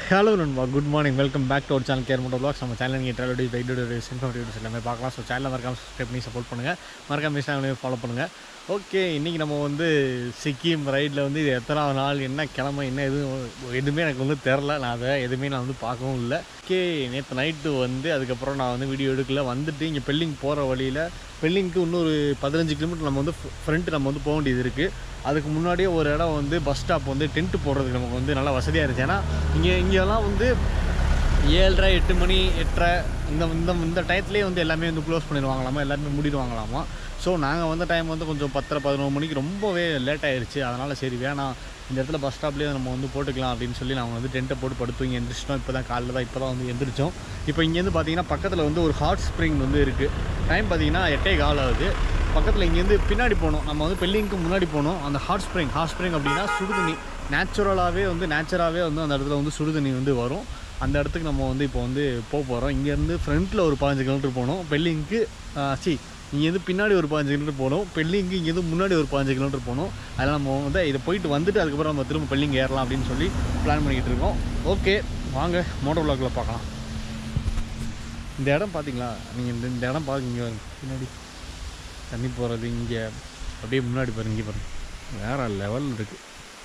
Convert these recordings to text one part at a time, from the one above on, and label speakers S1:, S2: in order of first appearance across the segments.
S1: Hello நண்பா good morning welcome back to our channel Care Moto Vlogs நம்ம channel நீங்கள் travel ride videos informatives எல்லாமே பார்க்கலாம் so channel மறக்காம சப்ஸ்கிரைப் பண்ணி சப்போர்ட் பண்ணுங்கள் மறக்காம சேனலையும் ஃபாலோ பண்ணுங்கள் ஓகே இன்றைக்கி நம்ம வந்து சிக்கிம் ரைடில் வந்து இது எத்தனாவது நாள் என்ன கிழமை என்ன எதுவும் எதுவுமே எனக்கு வந்து தெரில நான் அதை எதுவுமே நான் வந்து பார்க்கவும் இல்லை ஓகே நேற்று நைட்டு வந்து அதுக்கப்புறம் நான் வந்து வீடியோ எடுக்கல வந்துட்டு இங்கே பெல்லிங் போகிற வழியில் பெல்லிங்க்கு இன்னொரு பதினஞ்சு கிலோமீட்டர் நம்ம வந்து ஃப்ரண்ட் நம்ம வந்து போக வேண்டியது இருக்குது அதுக்கு முன்னாடியே ஒரு இடம் வந்து பஸ் ஸ்டாப் வந்து டென்ட்டு போடுறதுக்கு நமக்கு வந்து நல்லா வசதியாக இருந்துச்சு ஏன்னா இங்கே இங்கெல்லாம் வந்து ஏழரை எட்டு மணி எட்டரை இந்த இந்த இந்த டயத்துலேயே வந்து எல்லாமே வந்து க்ளோஸ் பண்ணிடுவாங்களாமா எல்லாருமே மூடிடுவாங்களாமா ஸோ நாங்கள் வந்த டைம் வந்து கொஞ்சம் பத்தரை பதினொரு மணிக்கு ரொம்பவே லேட் ஆயிருச்சு அதனால் சரி வேணாம் இந்த இடத்துல பஸ் ஸ்டாப்லேயே நம்ம வந்து போட்டுக்கலாம் அப்படின்னு சொல்லி நாங்கள் வந்து டென்ட்டை போட்டு படுத்து இங்கே எந்திரிச்சிட்டோம் இப்போ தான் காலையில் தான் இப்போ தான் வந்து எந்திரிச்சோம் இப்போ இங்கேருந்து பார்த்தீங்கன்னா பக்கத்தில் வந்து ஒரு ஹாட் ஸ்ப்ரிங் வந்து இருக்குது டைம் பார்த்தீங்கன்னா எட்டே கால் ஆகுது பக்கத்தில் இங்கேருந்து பின்னாடி போகணும் நம்ம வந்து பெல்லிங்க்கு முன்னாடி போகணும் அந்த ஹாட் ஸ்ப்ரிங் ஹாட் ஸ்ப்ரிங் அப்படின்னா சுடுதண்ணி நேச்சுரலாகவே வந்து நேச்சராகவே வந்து அந்த இடத்துல வந்து சுடுதண்ணி வந்து வரும் அந்த இடத்துக்கு நம்ம வந்து இப்போ வந்து போக போகிறோம் இங்கேருந்து ஃப்ரண்ட்டில் ஒரு பதினஞ்சு கிலோமீட்டர் போகணும் பெல்லிங்க்கு சி இங்கேருந்து பின்னாடி ஒரு பதினஞ்சு கிலோமீட்டர் போகணும் பெல்லிங்க்கு இங்கேருந்து முன்னாடி ஒரு பதினஞ்சு கிலோமீட்டர் போகணும் அதில் நம்ம வந்து இதை போயிட்டு வந்துட்டு அதுக்கப்புறம் நம்ம திரும்ப பெல்லிங் ஏறலாம் அப்படின்னு சொல்லி பிளான் பண்ணிக்கிட்டு இருக்கோம் ஓகே வாங்க மோட்டர் பிளாக்கில் பார்க்கலாம் இந்த இடம் பார்த்தீங்களா நீங்கள் இந்த இந்த இடம் பார்க்குங்க பின்னாடி தண்ணி போகிறது இங்கே அப்படியே முன்னாடி பாருங்க இங்கே பாருங்க வேறு லெவல் இருக்குது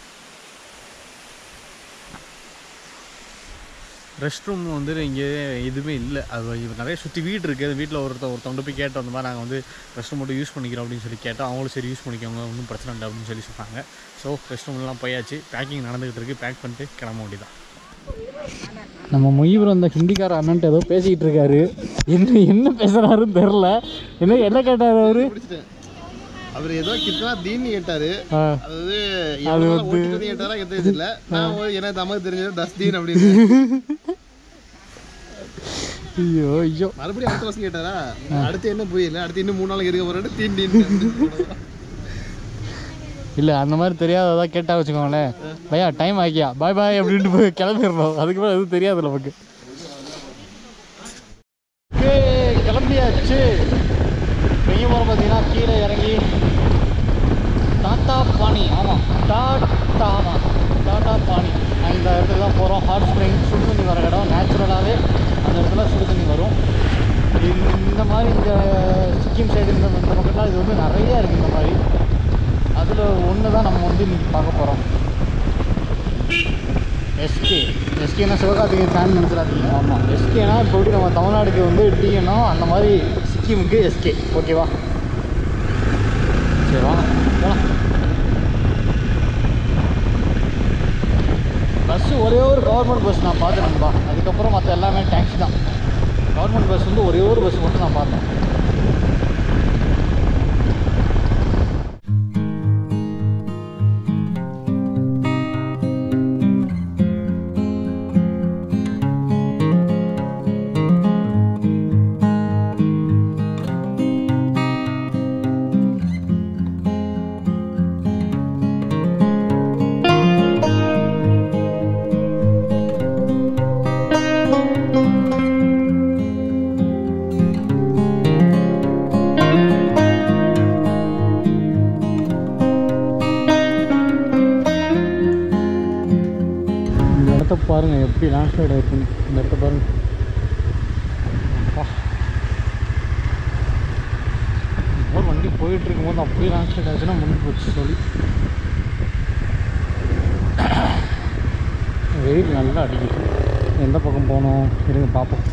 S1: ரெஸ்ட் ரூம் வந்து இங்கே எதுவுமே இல்லை அது இவ- நிறைய சுற்றி வீடு இருக்குது வீட்டில் ஒருத்தர் ஒருத்தவங்க போய் கேட்டோம் அந்த மாதிரி நாங்கள் வந்து ரெஸ்ட் ரூம் மட்டும் யூஸ் பண்ணிக்கிறோம் அப்படின்னு சொல்லி கேட்டோம் அவங்களும் சரி யூஸ் பண்ணிக்கோங்க ஒன்றும் பிரச்சனை இல்லை அப்படின்னு சொல்லி சொன்னாங்க ஸோ ரெஸ்ட் ரூம்லாம் போயாச்சு பேக்கிங் நடந்துகிட்டு இருக்குது பேக் பண்ணிட்டு கிளம்ப வேண்டியதான்
S2: நம்ம மொய்புரம் அந்த ஹிந்திக்கார அண்ணன்ட்ட ஏதோ பேசிக்கிட்டு இருக்காரு என்ன என்ன பேசுறாருன்னு தெரில என்ன என்ன கேட்டார் அவரு
S3: பிடிச்சிட்டேன் அவர் ஏதோ கிட்டனா தீன்னு கேட்டாரு
S2: ஆ,
S3: அதாவது எவ்வளவு ஓட்டிட்டு கேட்டாரா எனக்கு தெரியல நான் ஒரு எனக்கு தமிழ் தெரிஞ்சது தஸ்தீன் அப்படின்னு
S2: ஐயோ ஐயோ
S3: மறுபடியும் அடுத்த வருஷம் கேட்டாரா அடுத்து என்ன புரியல அடுத்து இன்னும் மூணு நாளைக்கு இருக்க போறாரு தீன் தீன்
S2: இல்லை அந்த மாதிரி தெரியாததா கேட்டா வச்சுக்கோங்களேன் பையா டைம் ஆகியா பாய் பாய் அப்படின்ட்டு போய் கிளம்பிடணும் அதுக்கப்புறம் எதுவும் தெரியாது நமக்கு ஓகே கிளம்பியாச்சு எங்கே போகிறோம் பார்த்தீங்கன்னா கீழே இறங்கி டாட்டா பாணி ஆமாம் டாட்டா ஆமாம் டாட்டா பாணி அந்த இடத்துல தான் போகிறோம் ஹாட் ஸ்ப்ரிங் சுடு தண்ணி வர இடம் நேச்சுரலாகவே அந்த இடத்துல சுடு தண்ணி வரும் இந்த- இந்த மாதிரி இந்த சிக்கிம் சைடு இந்த இந்த பக்கத்தில் இது வந்து நிறைய இருக்குது இந்த மாதிரி அதில் ஒன்று தான் நம்ம வந்து இன்னைக்கு பார்க்க போகிறோம் எஸ்கே எஸ்கேனா சிவகார்த்திகேயன் ஃபேன் நினச்சிடாதீங்க ஆமாம் எஸ்கேனா இப்போ எப்படி நம்ம தமிழ்நாடுக்கு வந்து டிஎனோ அந்த மாதிரி சிக்கிமுக்கு எஸ்கே ஓகேவா சரி வாங்க போகலாம் பஸ்ஸு ஒரே ஒரு கவர்மெண்ட் பஸ் நான் பார்த்தேன் நண்பா அதுக்கப்புறம் மற்ற எல்லாமே டேக்ஸி தான் கவர்மெண்ட் பஸ் வந்து ஒரே ஒரு பஸ் மட்டும் நான் பார்த்தேன் இந்த இடத்த பாருங்க எப்படி லேண்ட்ஸ்லைட் இருக்குன்னு இந்த இடத்த பாருங்க அப்பா. ஒரு வண்டி போயிட்டு இருக்கும்போது அப்படியே லேண்ட்ஸ்லைட் ஆச்சுன்னா முடிஞ்சு போச்சு சொல்லி வெயில் நல்லா அடிக்குது எந்த பக்கம் போகணும் இருங்க பார்ப்போம்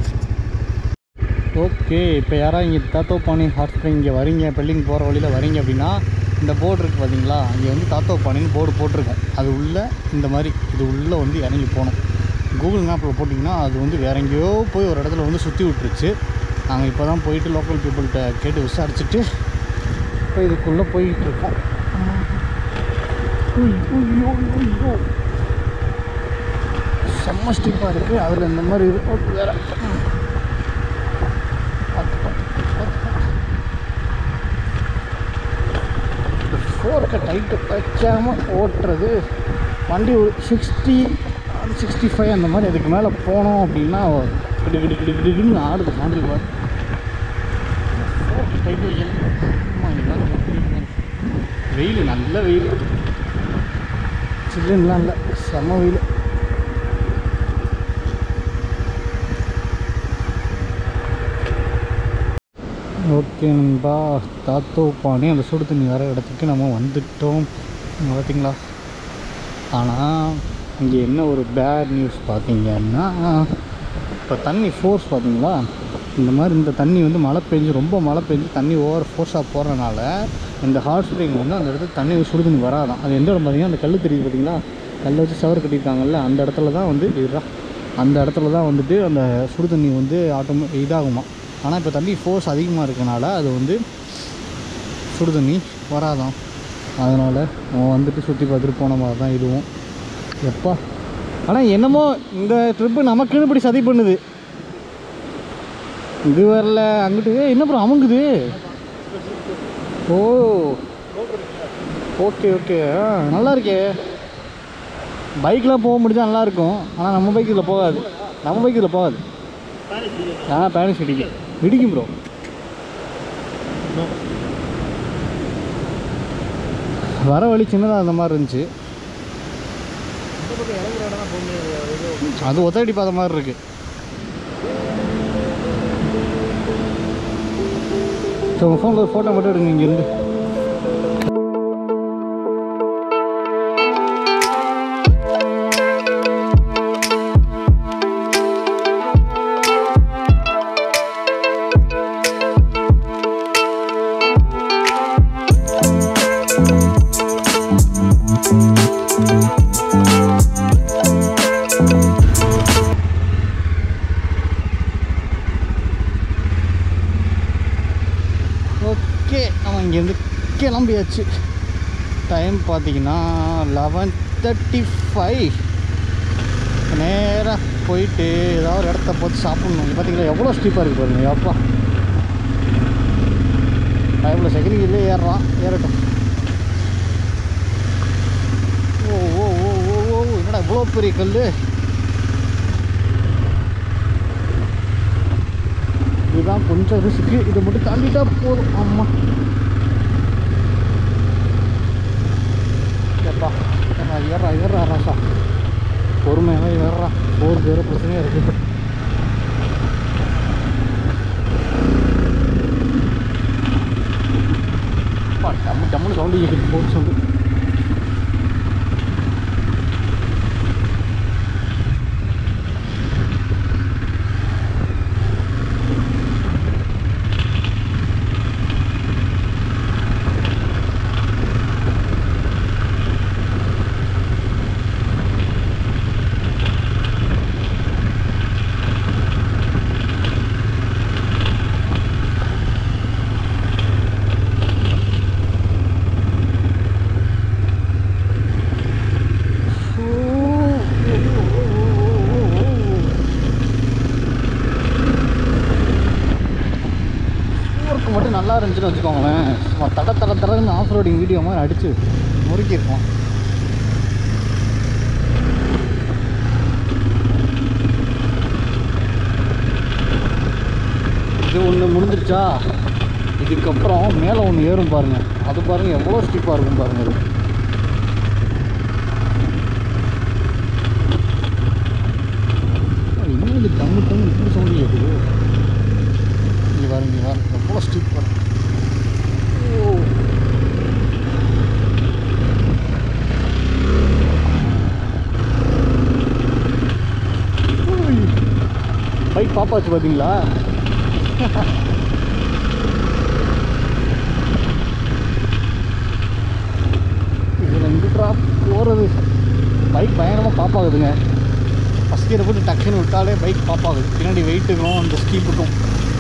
S2: ஓகே இப்போ யாராவது இங்கே தாத்தோப்பானி ஹாட் ஸ்ப்ரிங் இங்கே வரீங்க பெல்லிங் போகிற வழியில் வரீங்க அப்படின்னா இந்த போர்டு இருக்குது பார்த்தீங்களா இங்கே வந்து தாத்தோப்பானின்னு போர்டு போட்டிருக்கோம் அது உள்ளே இந்த மாதிரி இது உள்ளே வந்து இறங்கி போகணும் கூகுள் மேப்பில் போட்டிங்கன்னா அது வந்து வேற எங்கேயோ போய் ஒரு இடத்துல வந்து சுற்றி விட்டுருச்சு நாங்கள் இப்போ தான் போயிட்டு லோக்கல் பீப்புள்கிட்ட கேட்டு விசாரிச்சுட்டு இப்போ இதுக்குள்ளே போயிட்டு இருக்கோம் உய், உய்யோ, உய்யோ. செம்ம ஸ்டிப்பாக இருக்குது அதில் இந்த மாதிரி இது ஓகே வேறு ஃபோர்க்கை டைட்டு வைக்காமல் ஓட்டுறது வண்டி ஒரு சிக்ஸ்டி சிக்ஸ்டி ஃபைவ் அந்த மாதிரி அதுக்கு மேலே போனோம் அப்படின்னா கிடு கிடு கிடு கிடுன்னு ஆடுது ஹேண்டில் பார் ஃபோர்க்கு டைட்டு வைக்கணும் ஆமா, இதுதான் எப்படி வெயில் நல்ல வெயில் சில்லுன்னுலாம் இல்லை செம்ம வெயில் ஓகே நண்பா தாத்தோ பானி அந்த சுடு தண்ணி வர இடத்துக்கு நம்ம வந்துட்டோம் பார்த்தீங்களா ஆனால் இங்கே என்ன ஒரு பேட் நியூஸ் பார்த்தீங்கன்னா இப்போ தண்ணி ஃபோர்ஸ் பார்த்தீங்களா இந்த மாதிரி இந்த தண்ணி வந்து மழை பெஞ்சு ரொம்ப மழை பெஞ்சு தண்ணி ஓவர் ஃபோர்ஸாக போகிறனால இந்த ஹாட் ஸ்ப்ரிங் வந்து அந்த இடத்துக்கு தண்ணி சுடு தண்ணி வராதான் அது எந்த இடம் பார்த்தீங்கன்னா அந்த கல் தெரியுது பார்த்தீங்களா கல்லை வச்சு சவர் கட்டியிருக்காங்கல்ல அந்த இடத்துல தான் வந்து இதுதான் அந்த இடத்துல தான் வந்துட்டு அந்த சுடு தண்ணி வந்து ஆட்டோமே இதாகுமா ஆனால் இப்போ தண்ணி ஃபோர்ஸ் அதிகமாக இருக்கனால அது வந்து சுடு தண்ணி வராதான் அதனால் அவன் வந்துட்டு சுற்றி பார்த்துட்டு போன மாதிரி தான் இதுவும் எப்பா ஆனால் என்னமோ இந்த ட்ரிப்பு நமக்குன்னு இப்படி சதி பண்ணுது இது வரல அங்கிட்டு ஏய், என்ன அப்புறம் அமுங்குது ஓ ஓகே ஓகே ஆ நல்லா இருக்கே பைக்கில் போக முடிஞ்சா நல்லா இருக்கும் ஆனால் நம்ம பைக் இதில் போகாது நம்ம பைக் இதில் போகாது ஆ பேனிஷ் இடிக்கும் இடிக்கும் ப்ரோ வர வழி சின்னதாக அந்த மாதிரி இருந்துச்சு அது ஒத்தடி பாத மாதிரி இருக்கு ஸோ உங்கள் ஃபோனில் ஒரு ஃபோட்டோ மட்டும் எடுங்க இங்கேருந்து ஓகே நம்ம இங்கேருந்து கிளம்பியாச்சு டைம் பார்த்தீங்கன்னா லெவன் தேர்ட்டி ஃபைவ் நேராக போயிட்டு ஏதாவது ஒரு இடத்த பார்த்து சாப்பிட்ணும் இங்க பார்த்தீங்களா எவ்வளோ ஸ்டீப்பாக இருக்குது பாருங்க அப்பா டைமில் செகண்ட் கீழே ஏறுறான் ஏறட்டும் ஓ ஓ ஓ ஓ ஓ என்னடா இவ்வளோ பெரிய கல் இதுதான் கொஞ்சம் ரிஸ்க்கு இதை மட்டும் தாண்டிட்டா போதும் ஆமா எப்பா ஏறா ஏறா ஏறா ராசா பொறுமையாக ஏறா போர் பேர பிரச்சனையாக இருக்குது அப்பா, டம்மு டம்முன்னு சவுண்டு கேட்குது போட்டு சொல்லு ஊருக்கு மட்டும் நல்லா இருந்துச்சுன்னு வச்சுக்கோங்களேன் சும்மா தட தட தடன்னு ஆஃப் ரோடிங் வீடியோ மாதிரி அடிச்சு முறுக்கியிருக்கோம் இது ஒன்று முடிஞ்சிருச்சா இதுக்கப்புறம் மேலே ஒன்று ஏறும் பாருங்க அது பாருங்க எவ்வளோ ஸ்டிப்பாக இருக்கும் பாருங்க அது இன்னும் இது டம்மு டம்மு இப்படி சவுண்டு கேட்குது இங்கே பாருங்க இங்கே பாருங்க எவ்வளோ ஸ்டிப் பாருங்க ஓ பைக் பாப்பாச்சு பார்த்தீங்களா இதில் எங்கிட்டா போகிறது பைக் பயங்கரமாக பாப்பாகுதுங்க ஃபஸ்ட் கியரை போட்டு டக்குன்னு விட்டாலே பைக் பாப்பாகுது பின்னாடி வெயிட்டுக்கும் அந்த ஸ்டீப்புக்கும்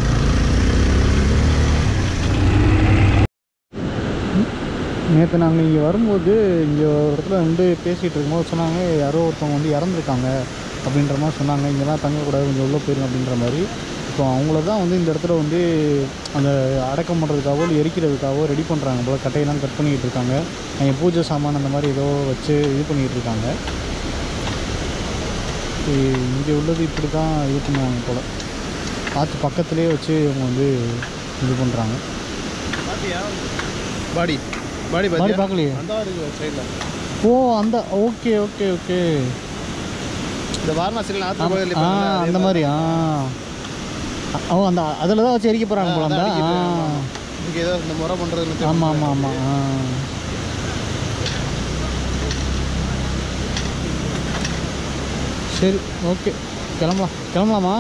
S2: நேற்று நாங்கள் இங்கே வரும்போது இங்கே ஒரு இடத்துல வந்து பேசிகிட்டு இருக்கும்போது சொன்னாங்க யாரோ ஒருத்தவங்க வந்து இறந்துருக்காங்க அப்படின்ற மாதிரி சொன்னாங்க இங்கெல்லாம் தங்கக்கூடாது கொஞ்சம் உள்ளே போயிடும் அப்படின்ற மாதிரி இப்போ அவங்கள தான் வந்து இந்த இடத்துல வந்து அந்த அடக்கம் பண்ணுறதுக்காகவோ இல்லை எரிக்கிறதுக்காகவோ ரெடி பண்ணுறாங்க போல் கட்டையெல்லாம் கட் பண்ணிக்கிட்டு இருக்காங்க அங்கே பூஜை சாமான் அந்த மாதிரி ஏதோ வச்சு இது பண்ணிக்கிட்டு இருக்காங்க இங்கே உள்ளது இப்படி தான் இது பண்ணுவாங்க போல் ஆற்று பக்கத்துலேயே வச்சு இவங்க வந்து இது பண்ணுறாங்க
S3: பாடி பாடி
S2: மாதிரி
S3: பாத்தியா
S2: பார்க்கலையே
S3: அந்த இருக்கு சைடில்
S2: ஓ அந்த ஓகே ஓகே ஓகே
S3: இந்த வாரணாசியில் நாற்று கோயில்
S2: ஆ அந்த மாதிரி ஆ ஓ அந்த அதில் தான் வச்சு எரிக்க போகிறாங்க போல
S3: அதான்
S2: அந்த
S3: அடிக்கிறது, இங்கே ஏதோ இந்த முறை பண்ணுறது
S2: ஆமாம் ஆமாம் ஆமாம் ஆ சரி ஓகே கிளம்பலாம் கிளம்பலாமா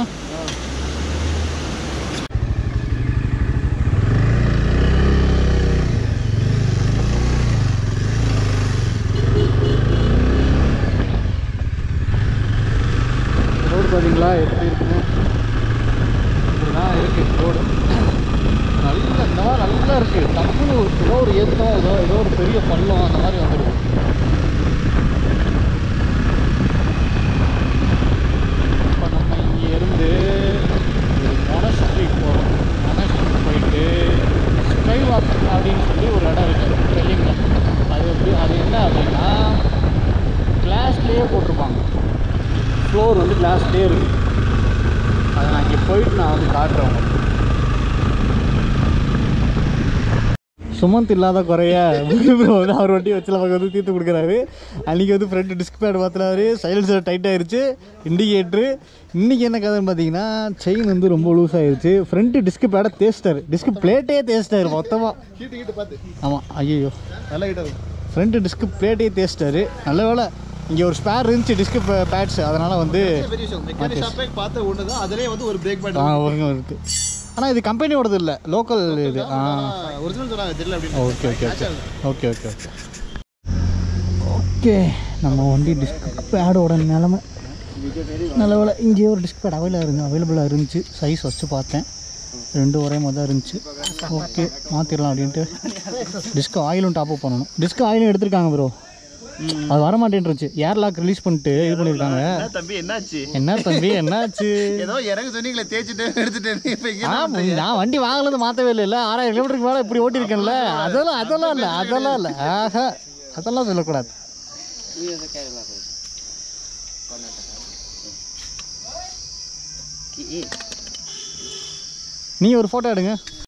S2: ரோடு பார்த்தீங்களா எப்படி இருக்குன்னு இப்படிதான் இருக்குது ரோடு நல்ல இந்த மாதிரி நல்லா இருக்குது டக்குனு ஏதோ ஒரு ஏத்தம் ஏதோ ஏதோ ஒரு பெரிய பள்ளம் அந்த மாதிரி வந்துடும் இப்போ நம்ம இங்கே இருந்து ஒரு மொனஸ்ட்ரி போகிறோம் மொனஸ்ட்ரி போயிட்டு ஸ்கை வாக் அப்படின்னு சொல்லி ஒரு இடம் இருக்குது டெல்லிங்கில் அது வந்து அது என்ன அப்படின்னா கிளாஸ்லேயே போட்டிருப்பாங்க ஃப்ளோர் வந்து கிளாஸ்லேயே இருக்குது அதை நான் இங்கே போயிட்டு நான் வந்து காட்டுறேன் உங்களுக்கு சுமந்த் இல்லாத குறைய ப்ரோ வந்து அவர் வண்டி வச்சு நமக்கு வந்து தீர்த்து கொடுக்குறாரு அன்றைக்கி வந்து ஃப்ரண்ட் டிஸ்க் பேட் மாற்றினாரு சைலன்சர் டைட் ஆயிருச்சு இண்டிகேட்ரு இன்றைக்கி என்ன கதைன்னு பார்த்தீங்கன்னா செயின் வந்து ரொம்ப லூஸ் ஆயிருச்சு ஃப்ரண்ட் டிஸ்க் பேடை தேய்ச்சிட்டாரு டிஸ்க் பிளேட்டே தேய்ச்சிட்டாரு மொத்தமாக
S3: ஹீட்டு ஹீட்டு பார்த்து
S2: ஆமாம் ஐயோ
S3: நல்லா ஹீட்டாக இருக்கும்
S2: ஃப்ரண்ட் டிஸ்க் பிளேட்டே தேய்ச்சிட்டாரு நல்ல வேலை இங்கே ஒரு ஸ்பேர் இருந்துச்சு டிஸ்க் பேட்ஸ் அதனால் வந்து
S3: பெரிய விஷயம் மெக்கானிக் ஷாப்பே பார்த்த ஒன்று தான் அதிலே வந்து ஒரு பிரேக் பேட்
S2: ஆ ஒருங்க இருக்குது ஆனால் இது கம்பெனியோடது இல்லை லோக்கல் இது ஆ
S3: ஒரிஜினல் சொன்னாங்க தெரியல அப்படின்னு
S2: okay okay okay okay okay okay okay நம்ம வண்டி டிஸ்க் பேடோட நிலமை நல்ல வேலை இங்கேயே ஒரு டிஸ்க் பேட் அவைலாக இருந்து அவைலபிளாக இருந்துச்சு சைஸ் வச்சு பார்த்தேன் ரெண்டும் ஒரே மாதிரி தான் இருந்துச்சு ஓகே மாற்றிடலாம் அப்படின்ட்டு டிஸ்க் ஆயிலும் டாப் அப் பண்ணணும் டிஸ்க் ஆயிலும் எடுத்திருக்காங்க ப்ரோ அது வர மாட்டேன்ருச்சு ஏர் லாக் ரிலீஸ் பண்ணிட்டு இது பண்ணியிருக்காங்க
S3: தம்பி என்னாச்சு
S2: என்ன தம்பி என்னாச்சு
S3: ஏதோ இறங்க சொன்னீங்களே தேய்ச்சிட்டு எடுத்துட்டேன் இப்போ இங்கே
S2: ஆ, நான் வண்டி வாங்கலது மாற்றவே இல்லை ஆறாயிரம் கிலோமீட்டருக்கு மேலே இப்படி ஓட்டியிருக்கேன்ல அதெல்லாம் அதெல்லாம் இல்லை அதெல்லாம் இல்லை ஆஹா அதெல்லாம் சொல்லக்கூடாது நீ ஒரு ஃபோட்டோ எடுங்க